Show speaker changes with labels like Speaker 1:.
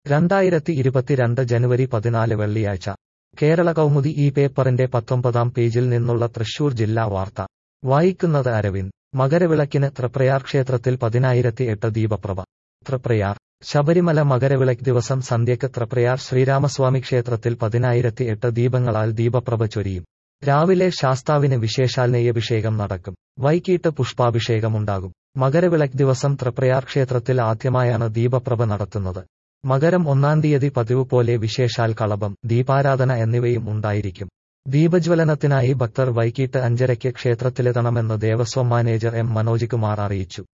Speaker 1: രണ്ടായിരത്തി ഇരുപത്തിരണ്ട് ജനുവരി പതിനാല് വെള്ളിയാഴ്ച കേരള കൗമുദി ഈ പേപ്പറിന്റെ പത്തൊമ്പതാം പേജിൽ നിന്നുള്ള തൃശൂർ ജില്ലാ വാർത്ത വായിക്കുന്നത് അരവിന്ദ് മകരവിളക്കിന് തൃപ്രയാർ ക്ഷേത്രത്തിൽ പതിനായിരത്തി എട്ട് ദീപപ്രഭ തൃപ്രയാർ ശബരിമല മകരവിളക്ക് ദിവസം സന്ധ്യക്ക് തൃപ്രയാർ ശ്രീരാമസ്വാമി ക്ഷേത്രത്തിൽ പതിനായിരത്തി എട്ട് ദീപങ്ങളാൽ ദീപപ്രഭ ചൊരിയും രാവിലെ ശാസ്താവിന് വിശേഷാൽ നെയ്യഭിഷേകം നടക്കും വൈകിട്ട് പുഷ്പാഭിഷേകമുണ്ടാകും മകരവിളക്ക് ദിവസം തൃപ്രയാർ ക്ഷേത്രത്തിൽ ആദ്യമായാണ് ദീപപ്രഭ നടത്തുന്നത് മകരം ഒന്നാം തീയതി പതിവ് പോലെ വിശേഷാൽ കളഭം ദീപാരാധന എന്നിവയും ഉണ്ടായിരിക്കും ദീപജ്വലനത്തിനായി ഭക്തർ വൈകിട്ട് അഞ്ചരയ്ക്ക് ക്ഷേത്രത്തിലെത്തണമെന്ന് ദേവസ്വം മാനേജർ എം മനോജ് കുമാർ അറിയിച്ചു